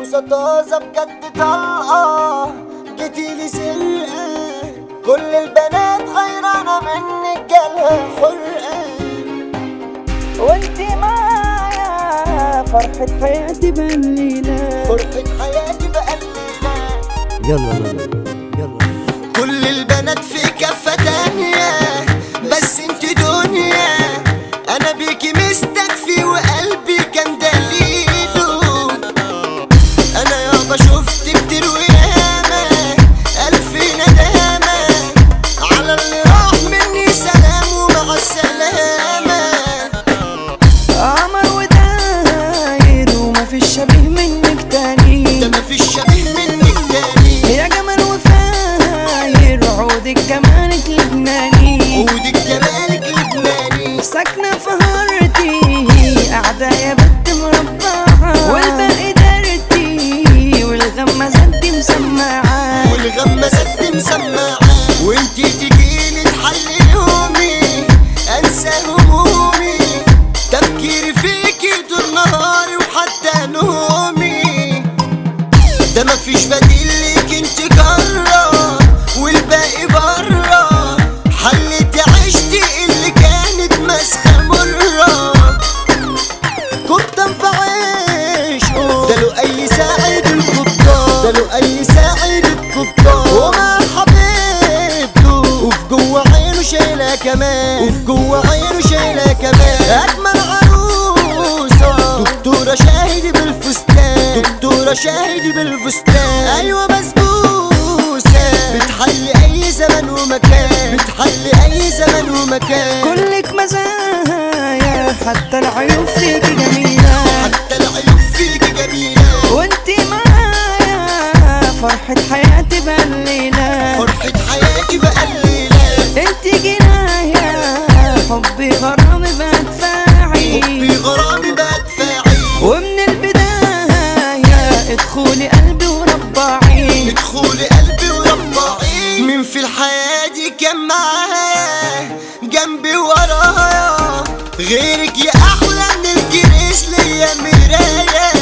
بسبوسة طازة بجد طلقة جيتيلي سرقة كل البنات غيرانة منك جالها حرقة وانت معايا فرحة حياتي بالليلة فرحة حياتي بقليلة يلا لالا يلا كل البنات في كفة تانية بس انت دنيا انا بيكي مستكفي وقلبي كان دليله انا يابا شفت كتير وياما الف ندامة على اللي راح مني سلام ومع السلامة قمر وداير ومفيش شبيه منك تاني ده مفيش شبيه منك تاني يا جمال وفاير عودك جمالك لبناني ودك جمالك لبناني ساكنة في هارتي قاعدة يا بنت مربعة والباقي دارتي والغمازات دي مسمعة والغمة ست مسمعة وانتي تجيلي تحلي يومي انسى همومي تفكيري فيكي طول نهاري وحتى نومي ده مفيش بديل ليك انت جرة والباقي برا حلت عشتي اللي كانت مسخة مرة كنت انفعش ده لو اي ساعد القبطان ده لو اي ساعد القبطان ومع حبيبته وفي جوه عينه شايلة كمان وفي جوه عينه شايلة كمان اجمل عروسة دكتورة شاهدي بالفستان دكتورة شاهدي بالفستان ايوه بسبوسة بتحلي اي زمن ومكان بتحلي اي زمن ومكان كلك مزايا حتى العيون فيك جميلة حتى العيون فيك جميلة وانتي معايا فرحة حياتي بالليلة فرحة حياتي بقليلة انتي جناية حبي غرامي بدفاعي حبي غرامي بدفاعي ومن البداية ادخلي قلبي وربعي ادخلي قلبي وربعي مين في الحياة دي كان معايا جنبي ورايا غيرك يا أحلى من الجريش ليا مراية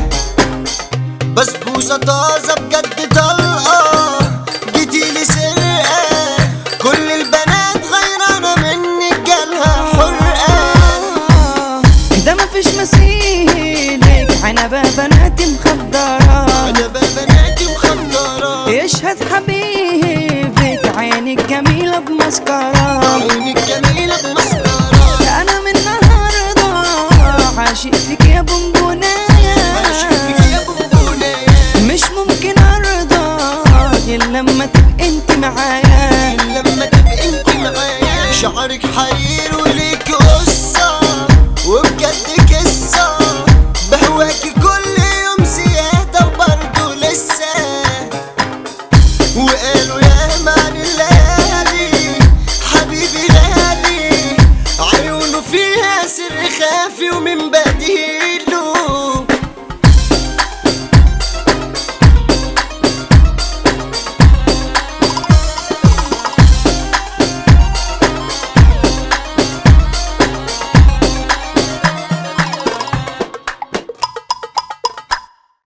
بسبوسة طازة بجد طلقة جيتيلي سرقة كل البنات غيرانة منك جالها حرقة ده مفيش مثيلك عنبة بناتي مخدرة أنا بناتي مخدرة يشهد حبيبك عينك جميلة بمسكرة عينك جميلة بمسكرة انا من النهاردة عاشق فيك يا بنبونة